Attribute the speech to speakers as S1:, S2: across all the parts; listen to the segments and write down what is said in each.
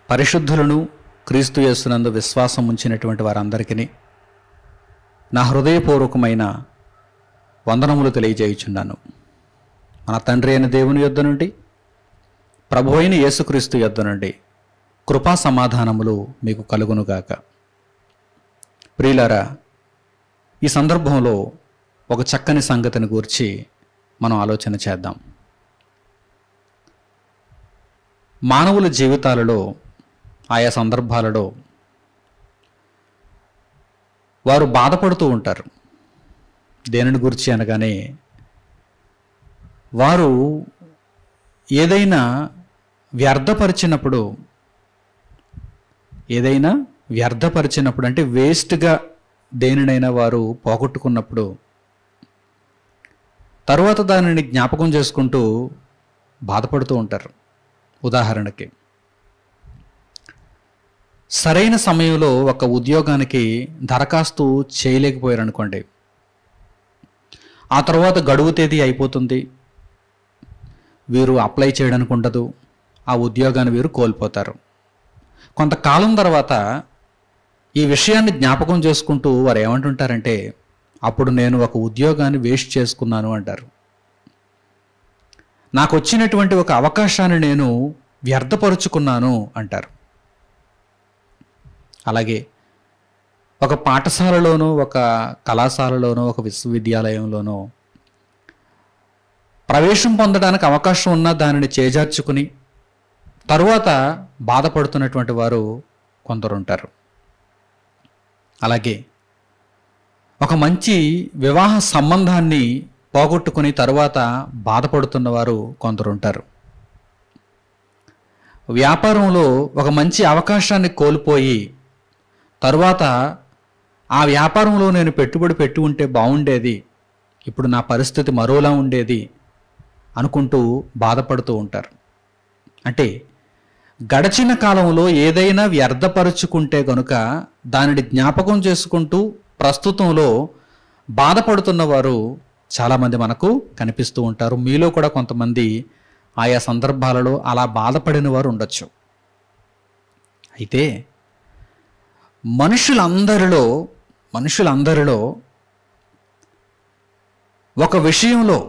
S1: పరిశుద్ధులను క్రీస్తు యేసునందు విశ్వాసం ఉంచినటువంటి వారందరికీ నా హృదయపూర్వకమైన వందనములు తెలియజేయుచున్నాను మన తండ్రి అయిన దేవుని యొద్ద నుండి ప్రభు అయిన యేసుక్రీస్తు యొద్ద నుండి కృపా సమాధానములు మీకు కలుగునుగాక ప్రియులారా ఈ సందర్భంలో ఒక చక్కని సంగతిని గూర్చి మనం ఆలోచన చేద్దాం మానవుల జీవితాలలో ఆయా సందర్భాలలో వారు బాధపడుతూ ఉంటారు దేనిని గురించి అనగానే వారు ఏదైనా వ్యర్థపరిచినప్పుడు ఏదైనా వ్యర్థపరిచినప్పుడు అంటే వేస్ట్గా దేనినైనా వారు పోగొట్టుకున్నప్పుడు తరువాత దానిని జ్ఞాపకం చేసుకుంటూ బాధపడుతూ ఉంటారు ఉదాహరణకి సరైన సమయంలో ఒక ఉద్యోగానికి దరఖాస్తు చేయలేకపోయారు అనుకోండి ఆ తర్వాత గడువు తేదీ అయిపోతుంది వీరు అప్లై చేయడానికి ఉండదు ఆ ఉద్యోగాన్ని వీరు కోల్పోతారు కొంతకాలం తర్వాత ఈ విషయాన్ని జ్ఞాపకం చేసుకుంటూ వారు ఏమంటుంటారంటే అప్పుడు నేను ఒక ఉద్యోగాన్ని వేస్ట్ చేసుకున్నాను అంటారు నాకు వచ్చినటువంటి ఒక అవకాశాన్ని నేను వ్యర్థపరుచుకున్నాను అంటారు అలాగే ఒక పాఠశాలలోనో ఒక కళాశాలలోనో ఒక విశ్వవిద్యాలయంలోనో ప్రవేశం పొందడానికి అవకాశం ఉన్న దానిని చేజార్చుకుని తరువాత బాధపడుతున్నటువంటి వారు కొందరు ఉంటారు అలాగే ఒక మంచి వివాహ సంబంధాన్ని పోగొట్టుకుని తరువాత బాధపడుతున్న వారు కొందరు ఉంటారు వ్యాపారంలో ఒక మంచి అవకాశాన్ని కోల్పోయి తరువాత ఆ వ్యాపారంలో నేను పెట్టుబడి పెట్టి ఉంటే బాగుండేది ఇప్పుడు నా పరిస్థితి మరోలా ఉండేది అనుకుంటూ బాధపడుతూ ఉంటారు అంటే గడచిన కాలంలో ఏదైనా వ్యర్థపరుచుకుంటే గనుక దానిని జ్ఞాపకం చేసుకుంటూ ప్రస్తుతంలో బాధపడుతున్న వారు చాలామంది మనకు కనిపిస్తూ ఉంటారు మీలో కూడా కొంతమంది ఆయా సందర్భాలలో అలా బాధపడిన వారు ఉండొచ్చు అయితే మనుషులందరిలో మనుషులందరిలో ఒక విషయంలో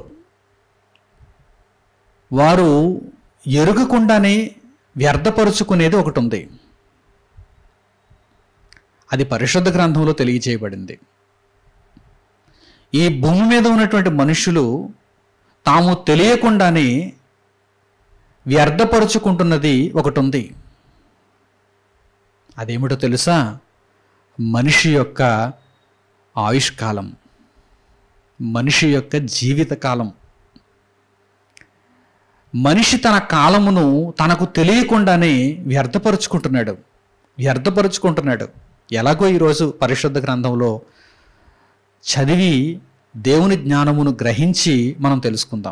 S1: వారు ఎరుగకుండానే వ్యర్థపరుచుకునేది ఒకటి ఉంది అది పరిశుద్ధ గ్రంథంలో తెలియజేయబడింది ఈ భూమి మీద ఉన్నటువంటి మనుషులు తాము తెలియకుండానే వ్యర్థపరుచుకుంటున్నది ఒకటి ఉంది అదేమిటో తెలుసా మనిషి యొక్క ఆయుష్కాలం మనిషి యొక్క జీవితకాలం మనిషి తన కాలమును తనకు తెలియకుండానే వ్యర్థపరుచుకుంటున్నాడు వ్యర్థపరుచుకుంటున్నాడు ఎలాగో ఈరోజు పరిశుద్ధ గ్రంథంలో చదివి దేవుని జ్ఞానమును గ్రహించి మనం తెలుసుకుందాం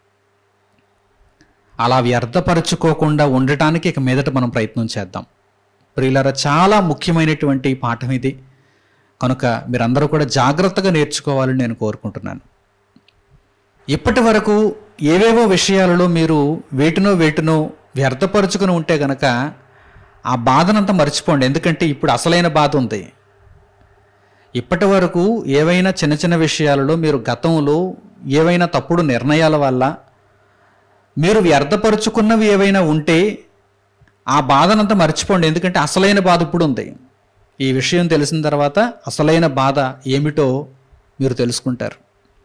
S1: అలా వ్యర్థపరచుకోకుండా ఉండటానికి ఇక మీదట మనం ప్రయత్నం చేద్దాం ప్రియులారా చాలా ముఖ్యమైనటువంటి పాఠం ఇది కనుక మీరందరూ కూడా జాగ్రత్తగా నేర్చుకోవాలని నేను కోరుకుంటున్నాను ఇప్పటి వరకు ఏవేవో విషయాలలో మీరు వేటినో వేటినో వ్యర్థపరుచుకుని ఉంటే గనక ఆ బాధనంతా మర్చిపోండి ఎందుకంటే ఇప్పుడు అసలైన బాధ ఉంది ఇప్పటి వరకు ఏవైనా చిన్న చిన్న విషయాలలో మీరు గతంలో ఏవైనా తప్పుడు నిర్ణయాల వల్ల మీరు వ్యర్థపరుచుకున్నవి ఏవైనా ఉంటే ఆ బాధనంతా మర్చిపోండి ఎందుకంటే అసలైన బాధ ఇప్పుడు ఉంది ఈ విషయం తెలిసిన తర్వాత అసలైన బాధ ఏమిటో మీరు తెలుసుకుంటారు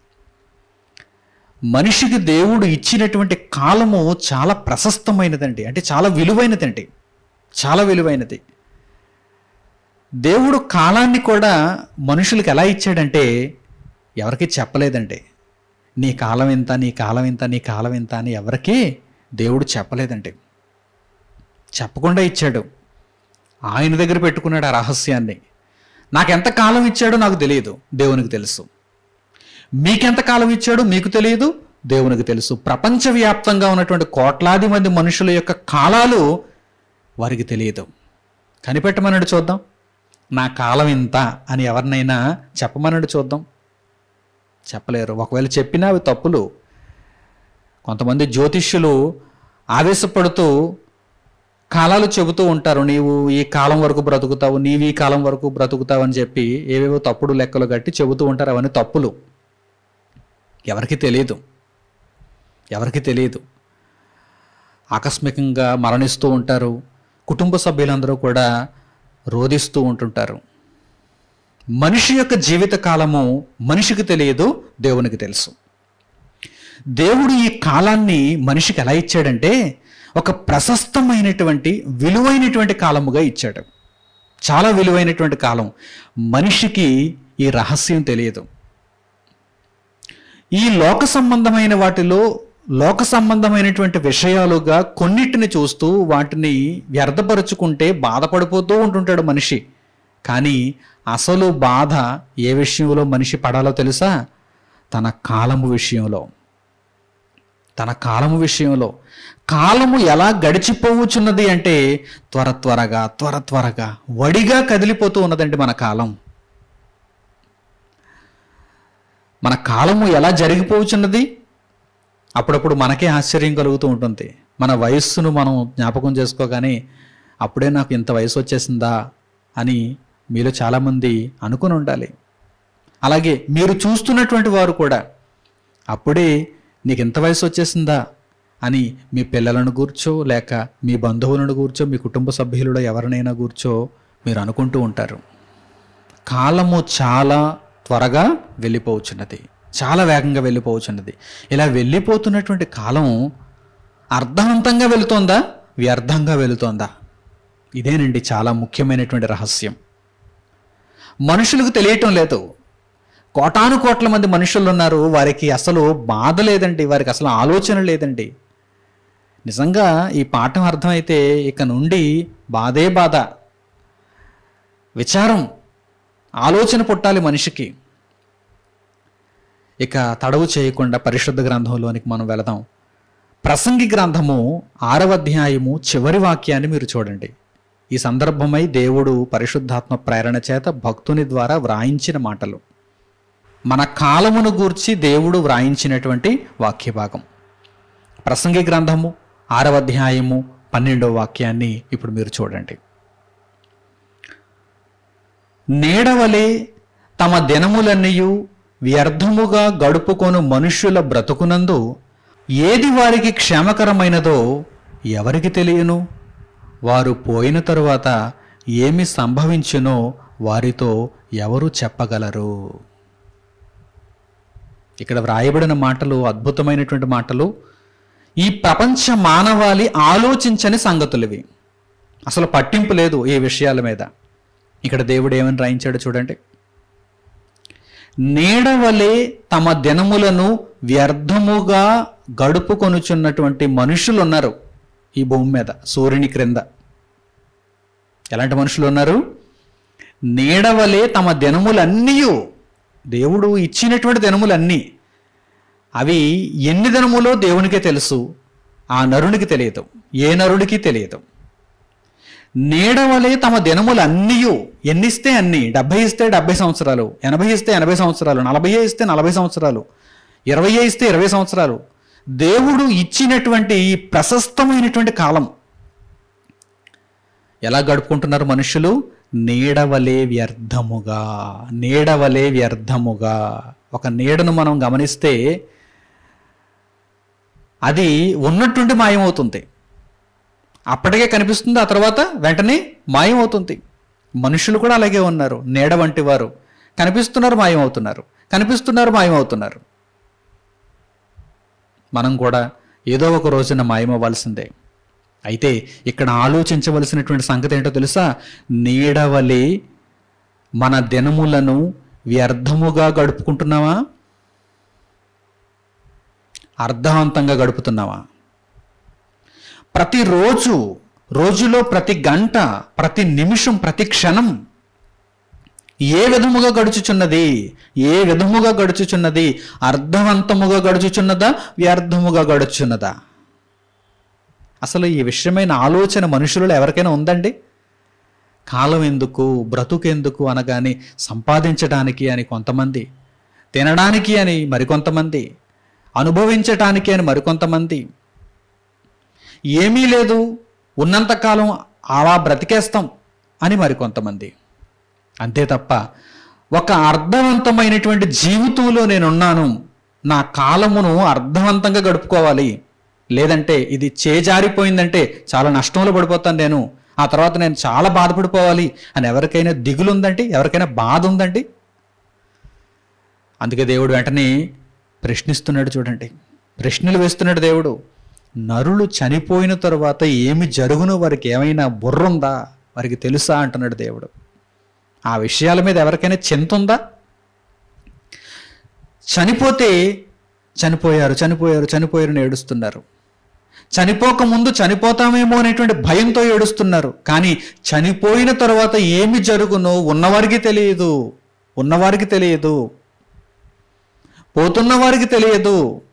S1: మనిషికి దేవుడు ఇచ్చినటువంటి కాలము చాలా ప్రశస్తమైనదండి అంటే చాలా విలువైనదండి చాలా విలువైనది దేవుడు కాలాన్ని కూడా మనుషులకు ఎలా ఇచ్చాడంటే ఎవరికి చెప్పలేదండి నీ కాలం ఎంత నీ కాలం ఎంత నీ కాలం ఎంత అని ఎవరికీ దేవుడు చెప్పలేదండి చెప్పకుండా ఇచ్చాడు ఆయన దగ్గర పెట్టుకున్నాడు ఆ రహస్యాన్ని నాకెంత కాలం ఇచ్చాడో నాకు తెలియదు దేవునికి తెలుసు మీకెంత కాలం ఇచ్చాడో మీకు తెలియదు దేవునికి తెలుసు ప్రపంచవ్యాప్తంగా ఉన్నటువంటి కోట్లాది మంది మనుషుల యొక్క కాలాలు వారికి తెలియదు కనిపెట్టమన్నాడు చూద్దాం నా కాలం ఇంత అని ఎవరినైనా చెప్పమన్నాడు చూద్దాం చెప్పలేరు ఒకవేళ చెప్పినా అవి తప్పులు కొంతమంది జ్యోతిష్యులు ఆవేశపడుతూ కాలాలు చెబుతూ ఉంటారు నీవు ఈ కాలం వరకు బ్రతుకుతావు నీవు ఈ కాలం వరకు బ్రతుకుతావు అని చెప్పి ఏవేవో తప్పుడు లెక్కలు కట్టి చెబుతూ ఉంటారు అవన్నీ తప్పులు ఎవరికి తెలియదు ఎవరికి తెలియదు ఆకస్మికంగా మరణిస్తూ ఉంటారు కుటుంబ సభ్యులందరూ కూడా రోధిస్తూ ఉంటుంటారు మనిషి యొక్క జీవిత కాలము మనిషికి తెలియదు దేవునికి తెలుసు దేవుడు ఈ కాలాన్ని మనిషికి ఎలా ఇచ్చాడంటే ఒక ప్రశస్తమైనటువంటి విలువైనటువంటి కాలముగా ఇచ్చాడు చాలా విలువైనటువంటి కాలం మనిషికి ఈ రహస్యం తెలియదు ఈ లోక సంబంధమైన వాటిలో లోక సంబంధమైనటువంటి విషయాలుగా కొన్నిటిని చూస్తూ వాటిని వ్యర్థపరుచుకుంటే బాధపడిపోతూ ఉంటుంటాడు మనిషి కానీ అసలు బాధ ఏ విషయంలో మనిషి పడాలో తెలుసా తన కాలము విషయంలో తన కాలము విషయంలో కాలము ఎలా గడిచిపోవచ్చున్నది అంటే త్వర త్వరగా త్వర త్వరగా వడిగా కదిలిపోతూ ఉన్నదండి మన కాలం మన కాలము ఎలా జరిగిపోవచ్చున్నది అప్పుడప్పుడు మనకే ఆశ్చర్యం కలుగుతూ ఉంటుంది మన వయస్సును మనం జ్ఞాపకం చేసుకోగానే అప్పుడే నాకు ఇంత వయసు వచ్చేసిందా అని మీలో చాలామంది అనుకుని ఉండాలి అలాగే మీరు చూస్తున్నటువంటి వారు కూడా అప్పుడే నీకు ఎంత వయసు వచ్చేసిందా అని మీ పిల్లలను కూర్చో లేక మీ బంధువులను కూర్చో మీ కుటుంబ సభ్యులలో ఎవరినైనా కూర్చో మీరు అనుకుంటూ ఉంటారు కాలము చాలా త్వరగా వెళ్ళిపోవచ్చున్నది చాలా వేగంగా వెళ్ళిపోవచ్చున్నది ఇలా వెళ్ళిపోతున్నటువంటి కాలం అర్థవంతంగా వెళుతోందా వ్యర్థంగా వెళుతోందా ఇదేనండి చాలా ముఖ్యమైనటువంటి రహస్యం మనుషులకు తెలియటం లేదు కోటాను కోట్ల మంది మనుషులు ఉన్నారు వారికి అసలు బాధ లేదండి వారికి అసలు ఆలోచన లేదండి నిజంగా ఈ పాఠం అర్థమైతే ఇక నుండి బాధే బాధ విచారం ఆలోచన పుట్టాలి మనిషికి ఇక తడవు చేయకుండా పరిశుద్ధ గ్రంథంలోనికి మనం వెళదాం ప్రసంగి గ్రంథము ఆరవ అధ్యాయము చివరి వాక్యాన్ని మీరు చూడండి ఈ సందర్భమై దేవుడు పరిశుద్ధాత్మ ప్రేరణ చేత భక్తుని ద్వారా వ్రాయించిన మాటలు మన కాలమును గూర్చి దేవుడు వ్రాయించినటువంటి వాక్య భాగం ప్రసంగి గ్రంథము ఆరవ అధ్యాయము పన్నెండవ వాక్యాన్ని ఇప్పుడు మీరు చూడండి నీడవలే తమ దినములన్నయు వ్యర్థముగా గడుపుకొను మనుష్యుల బ్రతుకునందు ఏది వారికి క్షేమకరమైనదో ఎవరికి తెలియను వారు పోయిన తరువాత ఏమి సంభవించునో వారితో ఎవరు చెప్పగలరు ఇక్కడ వ్రాయబడిన మాటలు అద్భుతమైనటువంటి మాటలు ఈ ప్రపంచ మానవాళి ఆలోచించని సంగతులు ఇవి అసలు పట్టింపు లేదు ఈ విషయాల మీద ఇక్కడ దేవుడు ఏమని రాయించాడో చూడండి నీడవలే తమ దినములను వ్యర్థముగా గడుపుకొనుచున్నటువంటి మనుషులు ఉన్నారు ఈ భూమి మీద సూర్యుని క్రింద ఎలాంటి మనుషులు ఉన్నారు నీడవలే తమ దినములన్నీ దేవుడు ఇచ్చినటువంటి దినములన్నీ అవి ఎన్ని దినములో దేవునికే తెలుసు ఆ నరునికి తెలియదు ఏ నరుడికి తెలియదు నీడవలే తమ దినములు అన్నీ ఎన్నిస్తే అన్ని డెబ్బై ఇస్తే డెబ్బై సంవత్సరాలు ఎనభై ఇస్తే ఎనభై సంవత్సరాలు నలభై ఇస్తే నలభై సంవత్సరాలు ఇరవై ఇస్తే ఇరవై సంవత్సరాలు దేవుడు ఇచ్చినటువంటి ఈ ప్రశస్తమైనటువంటి కాలం ఎలా గడుపుకుంటున్నారు మనుషులు నీడవలే వ్యర్థముగా నీడవలే వ్యర్థముగా ఒక నీడను మనం గమనిస్తే అది ఉన్నట్టుండి మాయమవుతుంది అప్పటికే కనిపిస్తుంది ఆ తర్వాత వెంటనే మాయమవుతుంది మనుషులు కూడా అలాగే ఉన్నారు నీడ వంటి వారు కనిపిస్తున్నారు మాయమవుతున్నారు కనిపిస్తున్నారు మాయమవుతున్నారు మనం కూడా ఏదో ఒక రోజున మాయమవ్వాల్సిందే అయితే ఇక్కడ ఆలోచించవలసినటువంటి సంగతి ఏంటో తెలుసా నీడవలి మన దినములను వ్యర్థముగా గడుపుకుంటున్నావా అర్థవంతంగా గడుపుతున్నావా ప్రతిరోజు రోజులో ప్రతి గంట ప్రతి నిమిషం ప్రతి క్షణం ఏ విధముగా గడుచుచున్నది ఏ విధముగా గడుచుచున్నది అర్థవంతముగా గడుచుచున్నదా వ్యర్థముగా గడుచున్నదా అసలు ఈ విషయమైన ఆలోచన మనుషులలో ఎవరికైనా ఉందండి కాలం ఎందుకు బ్రతుకెందుకు అనగాని సంపాదించడానికి అని కొంతమంది తినడానికి అని మరికొంతమంది అనుభవించటానికి అని మరికొంతమంది ఏమీ లేదు ఉన్నంతకాలం అలా బ్రతికేస్తాం అని మరికొంతమంది అంతే తప్ప ఒక అర్థవంతమైనటువంటి జీవితంలో నేనున్నాను నా కాలమును అర్థవంతంగా గడుపుకోవాలి లేదంటే ఇది చేజారిపోయిందంటే చాలా నష్టంలో పడిపోతాను నేను ఆ తర్వాత నేను చాలా బాధపడిపోవాలి అని ఎవరికైనా దిగులు ఉందండి ఎవరికైనా బాధ ఉందండి అందుకే దేవుడు వెంటనే ప్రశ్నిస్తున్నాడు చూడండి ప్రశ్నలు వేస్తున్నాడు దేవుడు నరులు చనిపోయిన తరువాత ఏమి జరుగునో వారికి ఏమైనా బుర్ర ఉందా వారికి తెలుసా అంటున్నాడు దేవుడు ఆ విషయాల మీద ఎవరికైనా చింత ఉందా చనిపోతే చనిపోయారు చనిపోయారు చనిపోయారు అని ఏడుస్తున్నారు చనిపోక ముందు చనిపోతామేమో అనేటువంటి భయంతో ఏడుస్తున్నారు కానీ చనిపోయిన తర్వాత ఏమి జరుగునో ఉన్నవారికి తెలియదు ఉన్నవారికి తెలియదు పోతున్న వారికి తెలియదు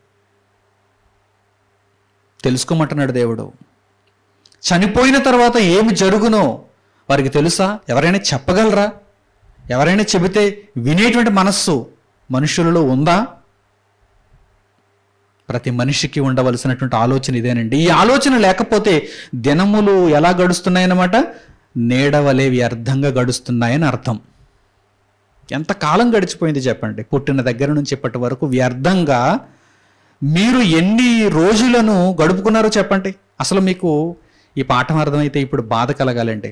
S1: తెలుసుకోమంటున్నాడు దేవుడు చనిపోయిన తర్వాత ఏమి జరుగునో వారికి తెలుసా ఎవరైనా చెప్పగలరా ఎవరైనా చెబితే వినేటువంటి మనస్సు మనుషులలో ఉందా ప్రతి మనిషికి ఉండవలసినటువంటి ఆలోచన ఇదేనండి ఈ ఆలోచన లేకపోతే దినములు ఎలా గడుస్తున్నాయన్నమాట నీడవలే వ్యర్థంగా గడుస్తున్నాయని అర్థం ఎంత కాలం గడిచిపోయింది చెప్పండి పుట్టిన దగ్గర నుంచి ఇప్పటి వరకు వ్యర్థంగా మీరు ఎన్ని రోజులను గడుపుకున్నారో చెప్పండి అసలు మీకు ఈ పాఠం అర్థమైతే ఇప్పుడు బాధ కలగాలండి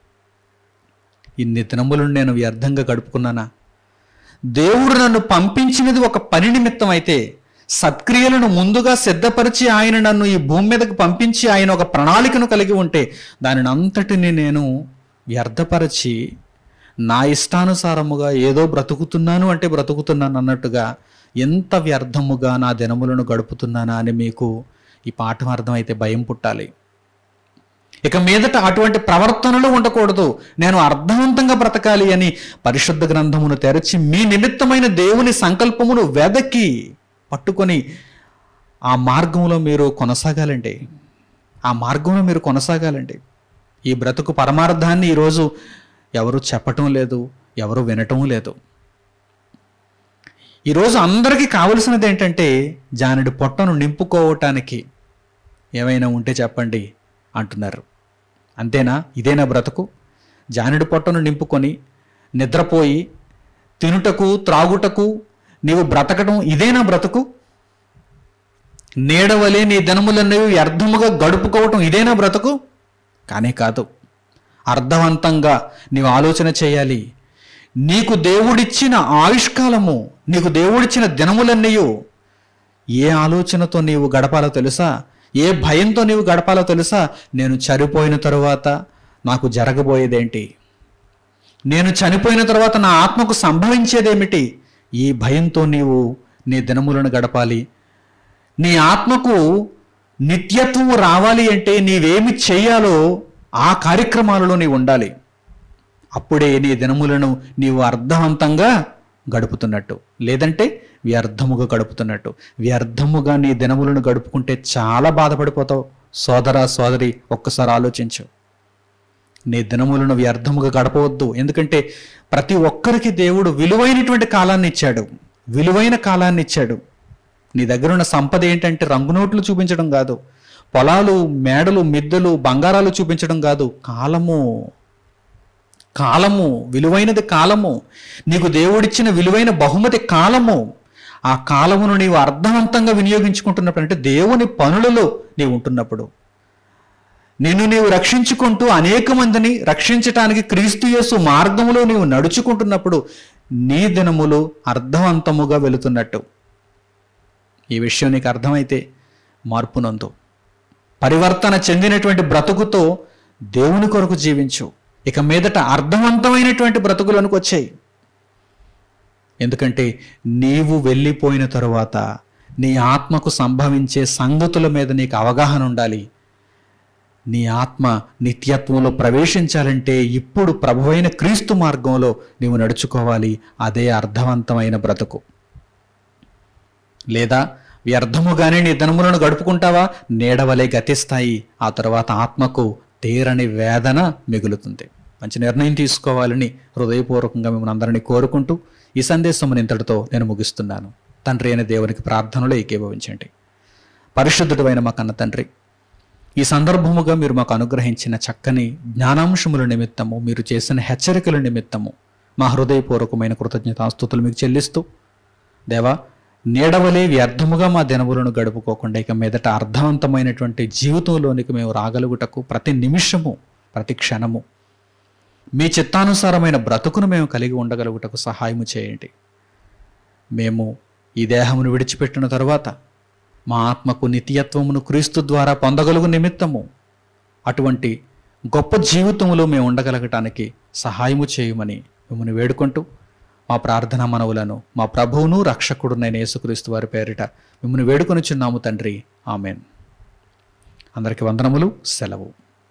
S1: ఇన్ని దినములను నేను వ్యర్థంగా గడుపుకున్నానా దేవుడు నన్ను పంపించినది ఒక పని నిమిత్తం అయితే సత్క్రియలను ముందుగా సిద్ధపరిచి ఆయన నన్ను ఈ భూమి మీదకి పంపించి ఆయన ఒక ప్రణాళికను కలిగి ఉంటే దానిని అంతటిని నేను వ్యర్థపరచి నా ఇష్టానుసారముగా ఏదో బ్రతుకుతున్నాను అంటే బ్రతుకుతున్నాను అన్నట్టుగా ఎంత వ్యర్థముగా నా దినములను గడుపుతున్నానా అని మీకు ఈ పాఠం అర్థమైతే భయం పుట్టాలి ఇక మీదట అటువంటి ప్రవర్తనలు ఉండకూడదు నేను అర్థవంతంగా బ్రతకాలి అని పరిశుద్ధ గ్రంథమును తెరచి మీ నిమిత్తమైన దేవుని సంకల్పమును వెదకి పట్టుకొని ఆ మార్గంలో మీరు కొనసాగాలండి ఆ మార్గంలో మీరు కొనసాగాలండి ఈ బ్రతుకు పరమార్థాన్ని ఈరోజు ఎవరు చెప్పటం లేదు ఎవరు వినటం లేదు ఈరోజు అందరికీ కావలసినది ఏంటంటే జానుడి పొట్టను నింపుకోవటానికి ఏమైనా ఉంటే చెప్పండి అంటున్నారు అంతేనా ఇదేనా బ్రతుకు జానుడి పొట్టను నింపుకొని నిద్రపోయి తినుటకు త్రాగుటకు నీవు బ్రతకడం ఇదేనా బ్రతుకు నీడవలే నీ దినములన్నవి వ్యర్థముగా గడుపుకోవటం ఇదేనా బ్రతుకు కానే కాదు అర్థవంతంగా నీవు ఆలోచన చేయాలి నీకు దేవుడిచ్చిన ఆయుష్కాలము నీకు దేవుడిచ్చిన దినములన్నయు ఏ ఆలోచనతో నీవు గడపాలో తెలుసా ఏ భయంతో నీవు గడపాలో తెలుసా నేను చనిపోయిన తరువాత నాకు జరగబోయేదేంటి నేను చనిపోయిన తర్వాత నా ఆత్మకు సంభవించేదేమిటి ఈ భయంతో నీవు నీ దినములను గడపాలి నీ ఆత్మకు నిత్యత్వం రావాలి అంటే నీవేమి చేయాలో ఆ కార్యక్రమాలలో నీవు ఉండాలి అప్పుడే నీ దినములను నీవు అర్థవంతంగా గడుపుతున్నట్టు లేదంటే వ్యర్థముగా గడుపుతున్నట్టు వ్యర్థముగా నీ దినములను గడుపుకుంటే చాలా బాధపడిపోతావు సోదరా సోదరి ఒక్కసారి ఆలోచించు నీ దినములను వ్యర్థముగా గడపవద్దు ఎందుకంటే ప్రతి ఒక్కరికి దేవుడు విలువైనటువంటి కాలాన్ని ఇచ్చాడు విలువైన కాలాన్ని ఇచ్చాడు నీ దగ్గర ఉన్న సంపద ఏంటంటే రంగునోట్లు చూపించడం కాదు పొలాలు మేడలు మిద్దెలు బంగారాలు చూపించడం కాదు కాలము కాలము విలువైనది కాలము నీకు దేవుడిచ్చిన విలువైన బహుమతి కాలము ఆ కాలమును నీవు అర్థవంతంగా వినియోగించుకుంటున్నప్పుడు అంటే దేవుని పనులలో నీవు ఉంటున్నప్పుడు నిన్ను నీవు రక్షించుకుంటూ అనేక మందిని రక్షించటానికి క్రీస్తు యేసు మార్గములో నీవు నడుచుకుంటున్నప్పుడు నీ దినములు అర్థవంతముగా వెళుతున్నట్టు ఈ విషయం నీకు అర్థమైతే మార్పు నందు పరివర్తన చెందినటువంటి బ్రతుకుతో దేవుని కొరకు జీవించు ఇక మీదట అర్థవంతమైనటువంటి బ్రతుకులకు వచ్చాయి ఎందుకంటే నీవు వెళ్ళిపోయిన తరువాత నీ ఆత్మకు సంభవించే సంగతుల మీద నీకు అవగాహన ఉండాలి నీ ఆత్మ నిత్యత్వంలో ప్రవేశించాలంటే ఇప్పుడు ప్రభువైన క్రీస్తు మార్గంలో నీవు నడుచుకోవాలి అదే అర్థవంతమైన బ్రతుకు లేదా వ్యర్థముగానే నీ దినములను గడుపుకుంటావా నీడవలే గతిస్తాయి ఆ తర్వాత ఆత్మకు తీరని వేదన మిగులుతుంది మంచి నిర్ణయం తీసుకోవాలని హృదయపూర్వకంగా మిమ్మల్ని అందరినీ కోరుకుంటూ ఈ సందేశం ఇంతటితో నేను ముగిస్తున్నాను తండ్రి అయిన దేవునికి ప్రార్థనలో ఏకీభవించండి పరిశుద్ధుడు అయిన మా కన్న తండ్రి ఈ సందర్భముగా మీరు మాకు అనుగ్రహించిన చక్కని జ్ఞానాంశముల నిమిత్తము మీరు చేసిన హెచ్చరికల నిమిత్తము మా హృదయపూర్వకమైన కృతజ్ఞతాస్తుతులు మీకు చెల్లిస్తూ దేవా నీడవలే వ్యర్థముగా మా దినములను గడుపుకోకుండా ఇక మీదట అర్థవంతమైనటువంటి జీవితంలోనికి మేము రాగలుగుటకు ప్రతి నిమిషము ప్రతి క్షణము మీ చిత్తానుసారమైన బ్రతుకును మేము కలిగి ఉండగలుగుటకు సహాయము చేయండి మేము ఈ దేహమును విడిచిపెట్టిన తరువాత మా ఆత్మకు నిత్యత్వమును క్రీస్తు ద్వారా పొందగలుగు నిమిత్తము అటువంటి గొప్ప జీవితములో మేము ఉండగలగటానికి సహాయము చేయమని మిమ్మల్ని వేడుకుంటూ మా ప్రార్థనా మనవులను మా ప్రభువును రక్షకుడునైన యేసుక్రీస్తు వారి పేరిట మిమ్మల్ని వేడుకొనిచున్నాము తండ్రి ఆమెన్ అందరికీ వందనములు సెలవు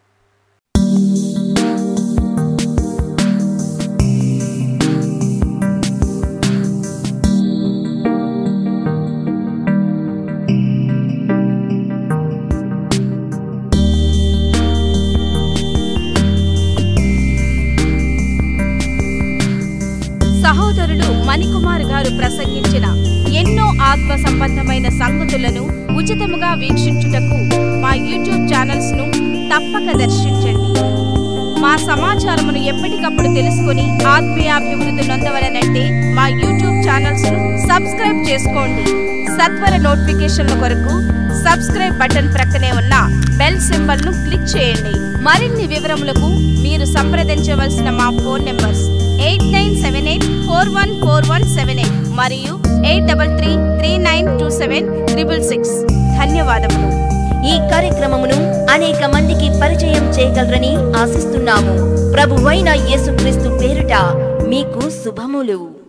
S2: సహోదరులు మణికుమార్ గారు ప్రసంగించిన ఎన్నో ఆత్మ సంబంధమైన సంగతులను ఉచితముగా వీక్షించుటకు మా యూట్యూబ్ ఛానల్స్ ను తప్పక దర్శించండి మా సమాచారమును ఎప్పటికప్పుడు తెలుసుకుని ఆత్మీయాభివృద్ధి నొందవలనంటే మా యూట్యూబ్ ఛానల్స్ ను సబ్స్క్రైబ్ చేసుకోండి సత్వర నోటిఫికేషన్ల కొరకు సబ్స్క్రైబ్ బటన్ ప్రక్కనే ఉన్న బెల్ సింబల్ ను క్లిక్ చేయండి మరిన్ని వివరములకు మీరు సంప్రదించవలసిన మా phone numbers eight nine seven eight four one four one seven eight మరియు eight double three three nine two seven triple six ధన్యవాదములు
S3: ఈ కార్యక్రమమును అనేక మందికి పరిచయం చేయగలరని ఆశిస్తున్నాము ప్రభువైన యేసుక్రీస్తు పేరిట మీకు శుభములు